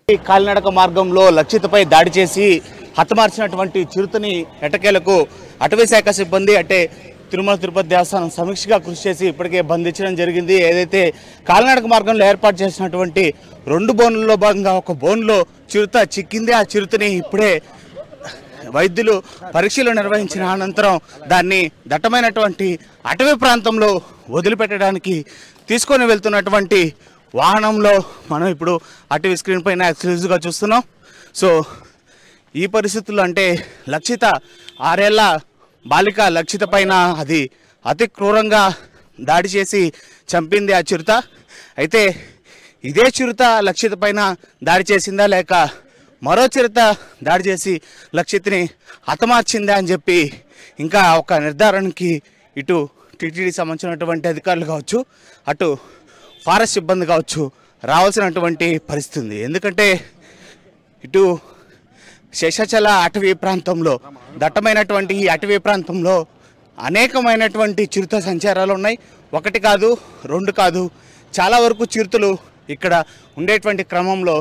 ఈ కాలినడక మార్గంలో లక్షితపై దాడి చేసి హతమార్చినటువంటి చిరుతని ఎటకేలకు అటవీ శాఖ సిబ్బంది అంటే తిరుమల తిరుపతి దేవస్థానం సమీక్షగా కృషి చేసి ఇప్పటికే బంధించడం జరిగింది ఏదైతే కాలినడక మార్గంలో ఏర్పాటు చేసినటువంటి రెండు బోన్లలో భాగంగా ఒక బోన్లో చిరుత చిక్కింది ఆ చిరుతని ఇప్పుడే వైద్యులు పరీక్షలు నిర్వహించిన అనంతరం దాన్ని దట్టమైనటువంటి అటవీ ప్రాంతంలో వదిలిపెట్టడానికి తీసుకొని వెళ్తున్నటువంటి వాహనంలో మనం ఇప్పుడు అటవీ స్క్రీన్ పైన ఎక్స్క్లూజివ్గా చూస్తున్నాం సో ఈ పరిస్థితుల్లో అంటే లక్షిత ఆరేళ్ల బాలిక లక్షిత పైన అది అతి క్రూరంగా దాడి చేసి చంపింది ఆ చిరుత అయితే ఇదే చిరుత లక్షిత పైన దాడి చేసిందా లేక మరో చిరుత దాడి చేసి లక్షిత్ని హతమార్చిందా అని చెప్పి ఇంకా ఒక నిర్ధారణకి ఇటు టీటీడీ సంబంధించినటువంటి అధికారులు కావచ్చు అటు ఫారెస్ట్ సిబ్బంది కావచ్చు రావాల్సినటువంటి పరిస్థితి ఉంది ఎందుకంటే ఇటు శేషాచల అటవీ ప్రాంతంలో దట్టమైనటువంటి ఈ అటవీ ప్రాంతంలో అనేకమైనటువంటి చిరుత సంచారాలు ఉన్నాయి ఒకటి కాదు రెండు కాదు చాలా వరకు చిరుతలు ఇక్కడ ఉండేటువంటి క్రమంలో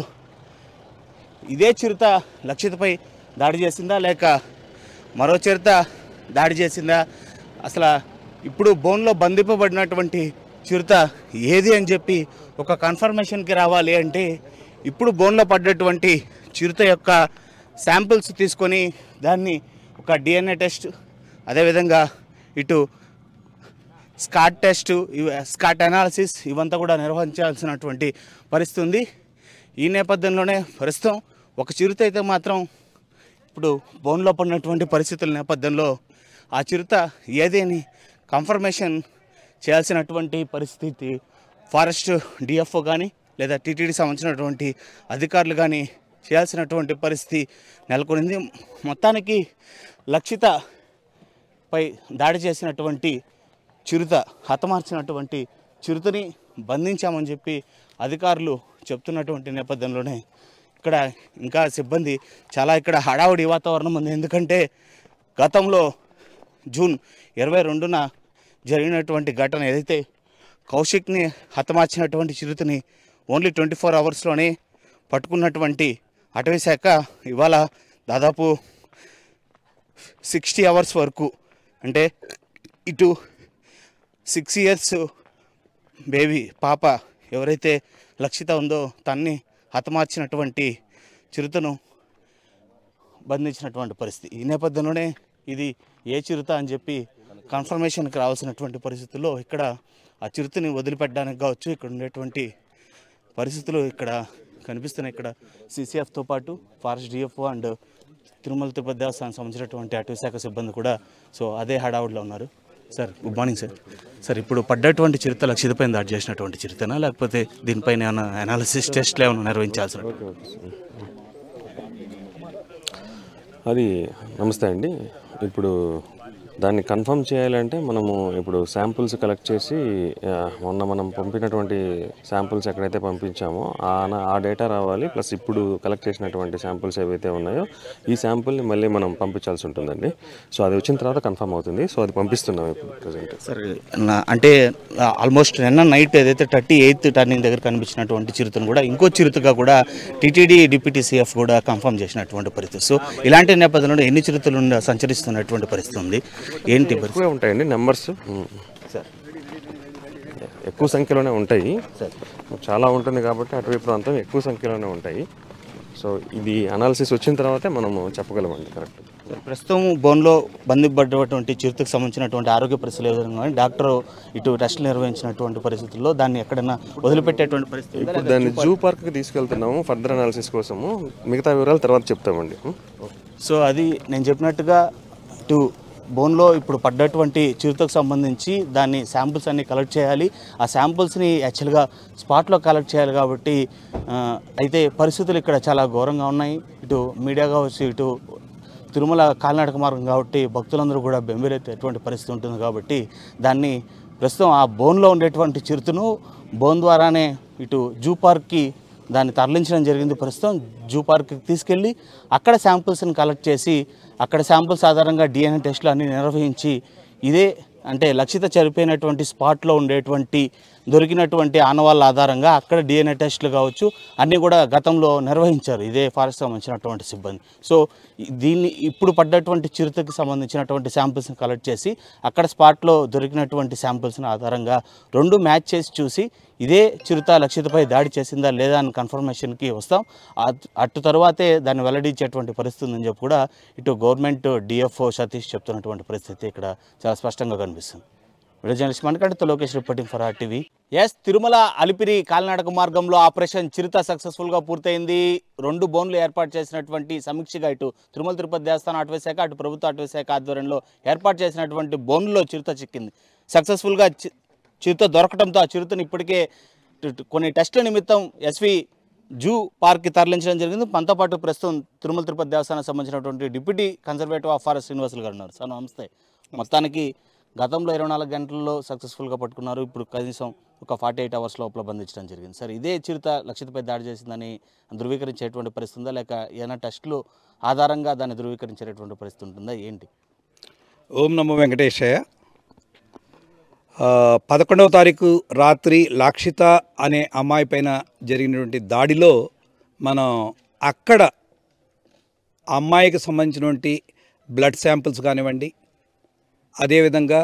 ఇదే చిరుత లక్షితపై దాడి చేసిందా లేక మరో చిరుత దాడి చేసిందా అసలు ఇప్పుడు బోన్లో బంధింపబడినటువంటి చిరుత ఏది అని చెప్పి ఒక కన్ఫర్మేషన్కి రావాలి అంటే ఇప్పుడు బోన్లో పడ్డటువంటి చిరుత యొక్క శాంపిల్స్ తీసుకొని దాన్ని ఒక డిఎన్ఏ టెస్ట్ అదేవిధంగా ఇటు స్కాట్ టెస్ట్ ఇవ- స్కాట్ అనాలిసిస్ ఇవంతా కూడా నిర్వహించాల్సినటువంటి పరిస్థితి ఉంది ఈ నేపథ్యంలోనే ప్రస్తుతం ఒక చిరుత అయితే మాత్రం ఇప్పుడు బోన్లో పడినటువంటి పరిస్థితుల నేపథ్యంలో ఆ చిరుత ఏది అని కన్ఫర్మేషన్ చేయాల్సినటువంటి పరిస్థితి ఫారెస్ట్ డిఎఫ్ఓ కానీ లేదా టీటీడీ సంబంధించినటువంటి అధికారులు కానీ చేయాల్సినటువంటి పరిస్థితి నెలకొనింది మొత్తానికి లక్షిత పై దాడి చేసినటువంటి చిరుత హతమార్చినటువంటి చిరుతని బంధించామని చెప్పి అధికారులు చెప్తున్నటువంటి నేపథ్యంలోనే ఇక్కడ ఇంకా సిబ్బంది చాలా ఇక్కడ హడావుడి వాతావరణం ఉంది ఎందుకంటే గతంలో జూన్ ఇరవై రెండున జరిగినటువంటి ఘటన ఏదైతే కౌశిక్ని హతమార్చినటువంటి చిరుతని ఓన్లీ ట్వంటీ ఫోర్ అవర్స్లోనే పట్టుకున్నటువంటి అటవీ శాఖ ఇవాళ దాదాపు సిక్స్టీ అవర్స్ వరకు అంటే ఇటు సిక్స్ ఇయర్స్ బేబీ పాప ఎవరైతే లక్షిత ఉందో తన్ని హతమార్చినటువంటి చిరుతను బంధించినటువంటి పరిస్థితి ఈ నేపథ్యంలోనే ఇది ఏ చిరుత అని చెప్పి కన్ఫర్మేషన్కి రావాల్సినటువంటి పరిస్థితుల్లో ఇక్కడ ఆ చిరుతని వదిలిపెట్టడానికి కావచ్చు ఇక్కడ ఉండేటువంటి పరిస్థితులు ఇక్కడ కనిపిస్తున్నాయి ఇక్కడ సీసీఎఫ్తో పాటు forest DFO and Tirumala Tirupati Devasthanam సంబంధించినటువంటి అటవీ శాఖ సిబ్బంది కూడా సో అదే హడావుడిలో ఉన్నారు sir good morning sir sir ఇప్పుడు పడ్డటువంటి చిరుత లక్షితపైన దాడి చేసినటువంటి చిరుతనా లేకపోతే దీనిపైన ఏమైనా అనాలిసిస్ టెస్ట్లు ఏమైనా నిర్వహించాల్సిన అది నమస్తే అండి ఇప్పుడు దాన్ని కన్ఫర్మ్ చేయాలంటే మనము ఇప్పుడు శాంపుల్స్ కలెక్ట్ చేసి ఆ, మొన్న మనం పంపినటువంటి శాంపుల్స్ ఎక్కడైతే పంపించామో ఆ ఆ డేటా రావాలి ప్లస్ ఇప్పుడు కలెక్ట్ చేసినటువంటి శాంపుల్స్ ఏవైతే ఉన్నాయో ఈ శాంపుల్ని మళ్ళీ మనం పంపించాల్సి ఉంటుందండి సో అది వచ్చిన తర్వాత కన్ఫర్మ్ అవుతుంది సో అది పంపిస్తున్నాం ఇప్పుడు ప్రజెంట్ సార్ నా- అంటే ఆల్మోస్ట్ నిన్న నైట్ ఏదైతే థర్టీ ఎయిత్ టర్నింగ్ దగ్గర కనిపించినటువంటి చిరుతను కూడా ఇంకో చిరుతగా కూడా టీటీడీ డిప్యూటీ సీఎఫ్ కూడా కన్ఫర్మ్ చేసినటువంటి పరిస్థితి సో ఇలాంటి నేపథ్యంలో ఎన్ని చిరుతలు ఉండ- సంచరిస్తున్నటువంటి పరిస్థితి ఉంది ఏంటి పరిస్థితి ఎక్కువే ఉంటాయండి నెంబర్స్ సార్ ఎక్కువ సంఖ్యలోనే ఉంటాయి చాలా ఉంటుంది కాబట్టి అటవీ ప్రాంతం ఎక్కువ సంఖ్యలోనే ఉంటాయి సో ఇది అనాలిసిస్ వచ్చిన తర్వాతే మనము చెప్పగలమండి కరెక్ట్ సార్, ప్రస్తుతం బోన్లో బంధిపడ్డటువంటి చిరుతకు సంబంధించినటువంటి ఆరోగ్య పరిస్థితులు ఏ విధంగా ఉన్నాయి? డాక్టర్ ఇటు టెస్టులు నిర్వహించినటువంటి పరిస్థితుల్లో దాన్ని ఎక్కడైనా వదిలిపెట్టేటువంటి పరిస్థితి ఉందా? ఇప్పుడు దాన్ని జూ పార్క్కి తీసుకెళ్తున్నాము ఫర్దర్ అనాలిసిస్ కోసము మిగతా వివరాలు తర్వాత చెప్తామండి సో అది నేను చెప్పినట్టుగా ఇటు బోన్లో ఇప్పుడు పడ్డటువంటి చిరుతకు సంబంధించి దాన్ని శాంపుల్స్ అన్ని కలెక్ట్ చేయాలి ఆ శాంపుల్స్ని యాక్చువల్గా స్పాట్లో కలెక్ట్ చేయాలి కాబట్టి ఆ, అయితే పరిస్థితులు ఇక్కడ చాలా ఘోరంగా ఉన్నాయి ఇటు మీడియా కావచ్చు ఇటు తిరుమల కాలినడక మార్గం కాబట్టి భక్తులందరూ కూడా బెంబేలెత్తేటువంటి పరిస్థితి ఉంటుంది కాబట్టి దాన్ని ప్రస్తుతం ఆ బోన్లో ఉండేటువంటి చిరుతను బోన్ ద్వారానే ఇటు జూ పార్క్కి దాన్ని తరలించడం జరిగింది ప్రస్తుతం జూ పార్క్కి తీసుకెళ్ళి అక్కడ శాంపుల్స్ని కలెక్ట్ చేసి అక్కడ శాంపుల్స్ ఆధారంగా డిఎన్ఏ టెస్టులు అన్ని నిర్వహించి ఇదే అంటే లక్షిత చనిపోయినటువంటి స్పాట్లో ఉండేటువంటి దొరికినటువంటి ఆనవాళ్ళ ఆధారంగా అక్కడ డిఎన్ఏ టెస్టులు కావచ్చు అన్నీ కూడా గతంలో నిర్వహించారు ఇదే ఫారెస్ట్ సంబంధించినటువంటి సిబ్బంది సో ఈ- దీన్ని ఇప్పుడు పడ్డటువంటి చిరుతకి సంబంధించినటువంటి శాంపిల్స్ని కలెక్ట్ చేసి అక్కడ స్పాట్లో దొరికినటువంటి శాంపిల్స్ని ఆధారంగా రెండు మ్యాచ్ చేసి చూసి ఇదే చిరుత లక్షితపై దాడి చేసిందా లేదా అని కన్ఫర్మేషన్కి వస్తాం అట్- అటు తర్వాతే దాన్ని వెల్లడించేటువంటి పరిస్థితి ఉందని చెప్పి కూడా ఇటు గవర్నమెంట్ డిఎఫ్ఓ సతీష్ చెప్తున్నటువంటి పరిస్థితి ఇక్కడ చాలా స్పష్టంగా కనిపిస్తుంది వీడియో జర్నలిస్ట్ మనకంటే Lokesh reporting for R TV ఎస్ తిరుమల అలిపిరి కాలినడక మార్గంలో ఆపరేషన్ చిరుత సక్సెస్ఫుల్గా పూర్తయింది రెండు బోన్లు ఏర్పాటు చేసినటువంటి సమీక్షగా ఇటు తిరుమల తిరుపతి దేవస్థానం అటవీ శాఖ అటు ప్రభుత్వ అటవీ శాఖ ఆధ్వర్యంలో ఏర్పాటు చేసినటువంటి బోన్లో చిరుత చిక్కింది సక్సెస్ఫుల్గా చి- చిరుత దొరకడంతో ఆ చిరుతను ఇప్పటికే టు- టు- కొన్ని టెస్టుల నిమిత్తం ఎస్వి జూ పార్క్కి తరలించడం జరిగింది మనతో పాటు ప్రస్తుతం తిరుమల తిరుపతి దేవస్థానానికి సంబంధించినటువంటి deputy conservative of forest Srinivasulu గారు ఉన్నారు సార్ నమస్తే మొత్తానికి గతంలో ఇరవై నాలుగు గంటల్లో సక్సెస్ఫుల్గా పట్టుకున్నారు ఇప్పుడు కనీసం ఒక ఫార్టీ ఎయిట్ అవర్స్ లోపల బంధించడం జరిగింది సార్ ఇదే చిరుత లక్షితపై దాడి చేసిందని ధృవీకరించేటువంటి పరిస్థితి ఉందా లేక ఏమైనా టెస్టులు ఆధారంగా దాన్ని ధృవీకరించేటువంటి పరిస్థితి ఉంటుందా ఏంటి ఓం నమో వెంకటేశయ్య ఆ, పదకొండవ తారీఖు రాత్రి లాక్షిత అనే అమ్మాయి పైన జరిగినటువంటి దాడిలో మనం అక్కడ అమ్మాయికి సంబంధించినటువంటి బ్లడ్ శాంపిల్స్ కానివ్వండి అదేవిధంగా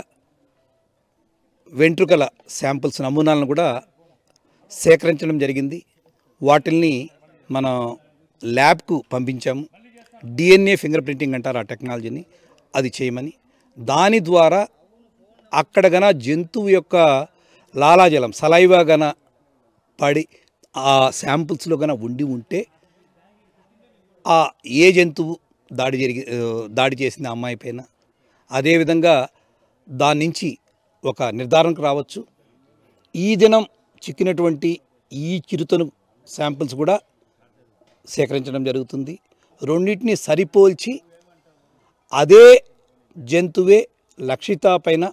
వెంట్రుకల శాంపిల్స్ నమూనాలను కూడా సేకరించడం జరిగింది వాటిల్ని మనం ల్యాబ్కు పంపించాము డిఎన్ఏ ఫింగర్ ప్రింటింగ్ అంటారు ఆ టెక్నాలజీని అది చేయమని దాని ద్వారా అక్కడ గన జంతువు యొక్క లాలాజలం సలైవా గన పడి ఆ శాంపుల్స్లో గన ఉండి ఉంటే ఆ ఏ జంతువు దాడి జరిగి ఆ, దాడి చేసింది ఆ అమ్మాయి పైన అదేవిధంగా దాని నుంచి ఒక నిర్ధారణకు రావచ్చు ఈ దినం చిక్కినటువంటి ఈ చిరుతను శాంపిల్స్ కూడా సేకరించడం జరుగుతుంది రెండింటిని సరిపోల్చి అదే జంతువే లక్షిత పైన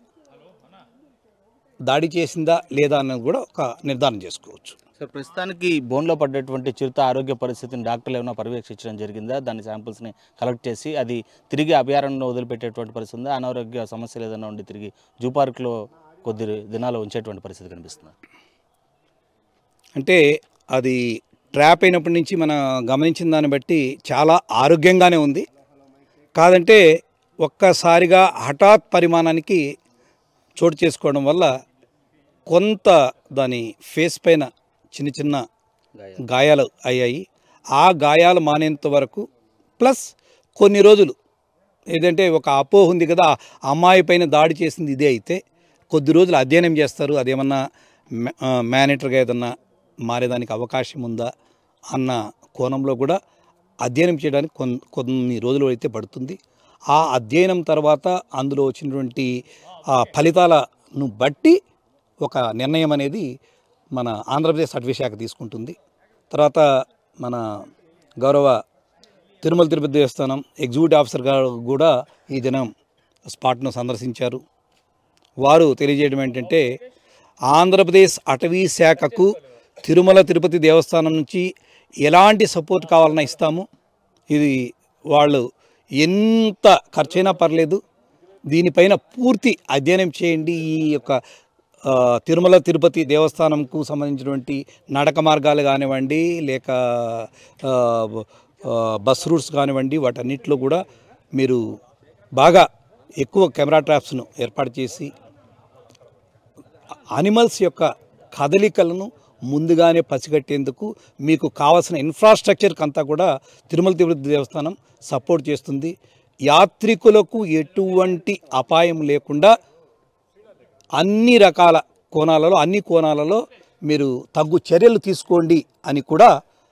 దాడి చేసిందా లేదా అన్నది కూడా ఒక నిర్ధారణ చేసుకోవచ్చు సార్ ప్రస్తుతానికి బోన్లో పడ్డటువంటి చిరుత ఆరోగ్య పరిస్థితిని డాక్టర్లు ఏమైనా పర్యవేక్షించడం జరిగిందా దాని శాంపుల్స్ని కలెక్ట్ చేసి అది తిరిగి అభయారణ్యంలో వదిలిపెట్టేటువంటి పరిస్థితి ఉందా అనారోగ్య సమస్యలు ఏదైనా ఉండి తిరిగి జూ పార్క్లో కొద్ది దినాలు ఉంచేటువంటి పరిస్థితి కనిపిస్తుంది అంటే అది ట్రాప్ అయినప్పటి నుంచి మనం గమనించిన దాన్ని బట్టి చాలా ఆరోగ్యంగానే ఉంది కాదంటే ఒక్కసారిగా హఠాత్ పరిమాణానికి చోటు చేసుకోవడం వల్ల కొంత దాని ఫేస్ పైన చిన్న చిన్న గాయాలు అయ్యాయి ఆ గాయాలు మానేంత వరకు ప్లస్ కొన్ని రోజులు ఏదంటే ఒక అపోహ ఉంది కదా ఆ అమ్మాయి పైన దాడి చేసింది ఇదే అయితే కొద్ది రోజులు అధ్యయనం చేస్తారు అదేమన్నా మే- ఆ, మేనేటర్గా ఏదన్నా మారేదానికి అవకాశం ఉందా అన్న కోణంలో కూడా అధ్యయనం చేయడానికి కొన్ కొన్ని రోజులు అయితే పడుతుంది ఆ అధ్యయనం తర్వాత అందులో వచ్చినటువంటి ఆ ఫలితాలను బట్టి ఒక నిర్ణయం అనేది మన ఆంధ్రప్రదేశ్ అటవీ శాఖ తీసుకుంటుంది తర్వాత మన గౌరవ తిరుమల తిరుపతి దేవస్థానం ఎగ్జిక్యూటివ్ ఆఫీసర్ గారు కూడా ఈ దినం స్పాట్ను సందర్శించారు వారు తెలియజేయడం ఏంటంటే ఆంధ్రప్రదేశ్ అటవీ శాఖకు తిరుమల తిరుపతి దేవస్థానం నుంచి ఎలాంటి సపోర్ట్ కావాలన్నా ఇస్తాము ఇది వాళ్ళు ఎంత ఖర్చైనా పర్లేదు దీనిపైన పూర్తి అధ్యయనం చేయండి ఈ యొక్క ఆ, తిరుమల తిరుపతి దేవస్థానంకు సంబంధించినటువంటి నడక మార్గాలు కానివ్వండి లేక ఆ, ఆ, బస్ రూట్స్ కానివ్వండి వాటన్నిటిలో కూడా మీరు బాగా ఎక్కువ కెమెరా ట్రాప్స్ను ఏర్పాటు చేసి అనిమల్స్ యొక్క కదలికలను ముందుగానే పసిగట్టేందుకు మీకు కావాల్సిన ఇన్ఫ్రాస్ట్రక్చర్కి అంతా కూడా తిరుమల తిరుపతి దేవస్థానం సపోర్ట్ చేస్తుంది యాత్రికులకు ఎటువంటి అపాయం లేకుండా అన్ని రకాల కోణాలలో అన్ని కోణాలలో మీరు తగ్గు చర్యలు తీసుకోండి అని కూడా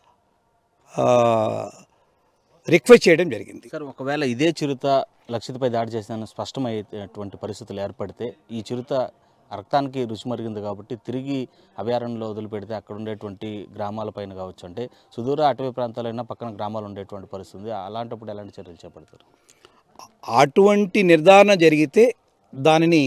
రిక్వెస్ట్ చేయడం జరిగింది సార్ ఒకవేళ ఇదే చిరుత లక్షితపై దాడి చేసిన స్పష్టమయ్యేటువంటి పరిస్థితులు ఏర్పడితే ఈ చిరుత రక్తానికి రుచి మరిగింది కాబట్టి తిరిగి అభయారణ్యంలో వదిలిపెడితే అక్కడ ఉండేటువంటి గ్రామాలపైన కావచ్చు అంటే సుదూర అటవీ ప్రాంతాలైనా పక్కన గ్రామాలు ఉండేటువంటి పరిస్థితి ఉంది అలాంటప్పుడు ఎలాంటి చర్యలు చేపడతారు అటువంటి నిర్ధారణ జరిగితే దానిని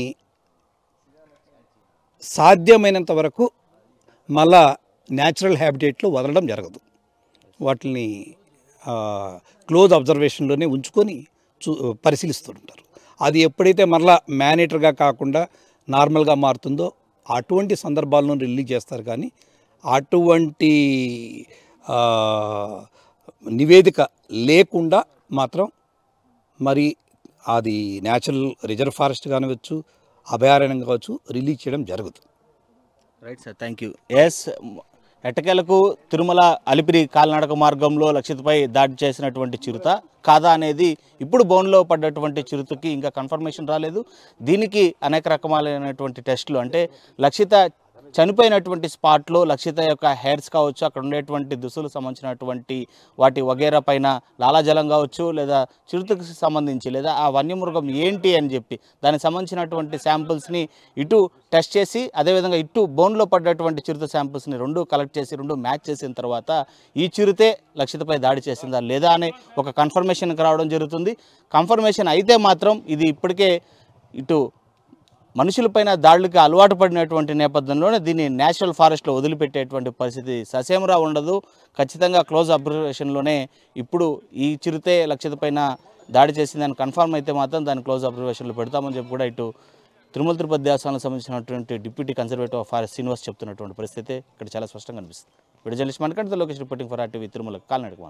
సాధ్యమైనంత వరకు మళ్ళా న్యాచురల్ హ్యాబిటేట్లో వదలడం జరగదు వాటిని క్లోజ్ అబ్జర్వేషన్లోనే ఉంచుకొని చూ పరిశీలిస్తుంటారు అది ఎప్పుడైతే మరలా మేనేటర్గా కాకుండా నార్మల్గా మారుతుందో అటువంటి సందర్భాలను రిలీజ్ చేస్తారు కానీ అటువంటి ఆ, నివేదిక లేకుండా మాత్రం మరి అది న్యాచురల్ రిజర్వ్ ఫారెస్ట్ కానివచ్చు అభయారణ్యం కావచ్చు రిలీజ్ చేయడం జరుగుతుంది right sir thank you yes ఎట్టకేలకు తిరుమల అలిపిరి కాలినడక మార్గంలో లక్షితపై దాడి చేసినటువంటి చిరుత కాదా అనేది ఇప్పుడు బోన్లో పడ్డటువంటి చిరుతకి ఇంకా కన్ఫర్మేషన్ రాలేదు దీనికి అనేక రకమాలైనటువంటి టెస్టులు అంటే లక్షిత చనిపోయినటువంటి స్పాట్లో లక్షిత యొక్క హెయిర్స్ కావచ్చు అక్కడ ఉండేటువంటి దుస్తులకు సంబంధించినటువంటి వాటి వగేరా పైన లాలాజలం కావచ్చు లేదా చిరుతకు సంబంధించి లేదా ఆ వన్యమృగం ఏంటి అని చెప్పి దానికి సంబంధించినటువంటి శాంపుల్స్ని ఇటు టెస్ట్ చేసి అదేవిధంగా ఇటు బోన్లో పడ్డటువంటి చిరుత శాంపుల్స్ని రెండు కలెక్ట్ చేసి రెండు మ్యాచ్ చేసిన తర్వాత ఈ చిరుతే లక్షితపై దాడి చేసిందా లేదా అనే ఒక కన్ఫర్మేషన్కి రావడం జరుగుతుంది కన్ఫర్మేషన్ అయితే మాత్రం ఇది ఇప్పటికే ఇటు మనుషులపైన దాడులకి అలవాటు పడినటువంటి నేపథ్యంలోనే దీన్ని నేషనల్ ఫారెస్ట్లో వదిలిపెట్టేటువంటి పరిస్థితి ససేమరా ఉండదు ఖచ్చితంగా క్లోజ్ అబ్జర్వేషన్లోనే ఇప్పుడు ఈ చిరుతే లక్షిత పైన దాడి చేసిందని కన్ఫర్మ్ అయితే మాత్రం దాన్ని క్లోజ్ అబ్జర్వేషన్లో పెడతామని చెప్పి కూడా ఇటు తిరుమల తిరుపతి దేవస్థానానికి సంబంధించినటువంటి deputy conservative of forest Srinivas చెప్తున్నటువంటి పరిస్థితి ఇక్కడ చాలా స్పష్టంగా కనిపిస్తుంది విడుదల జర్నలిస్ట్ మనకంటే Lokesh reporting for RTV Tirumala కాల్నడక